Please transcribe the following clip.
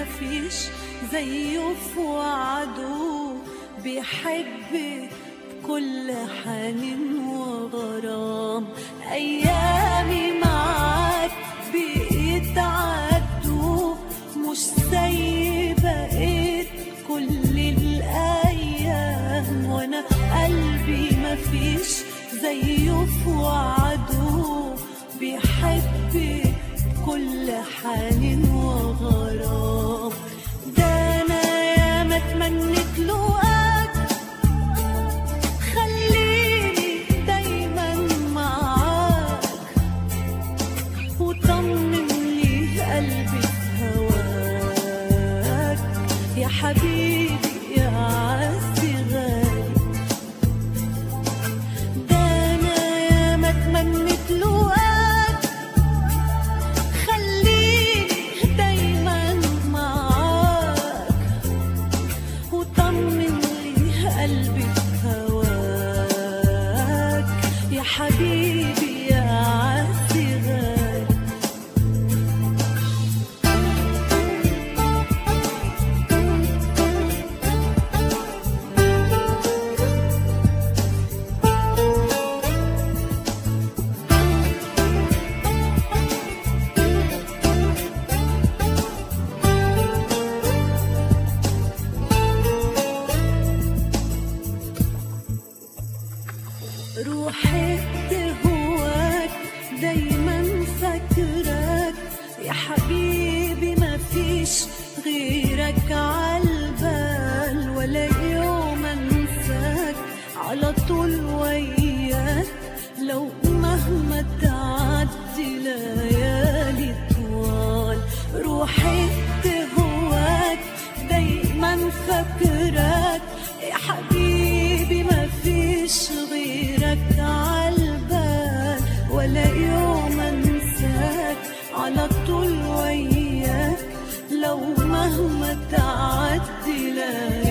مفيش زيه في وعده بيحب بكل حنين وغرام أيامي معاك بيتعدوا مش زي بقيت كل الأيام وأنا قلبي مفيش زيه في وعده بيحب كل حنين وغرام ده أنا ياما اتمنيت لقاك خليني دايما معاك وطمن لي قلبي في هواك يا حبيبي يا عزي غالي ده انا ياما اتمنيت لقاك خليني دايما معاك وطمن لي قلبي في هواك يا حبيبي يا عزي غالي روحي هواك دايما فاكراك يا حبيبي ما فيش غيرك عالبال ولا يوم انساك على طول وياك لو مهما تعدي ليالي طوال روحي هواك دايما فاكراك يا حبيبي ما فيش غيرك عالبال ولا يوم انساك على طول وياك لو مهما تعدي ليالي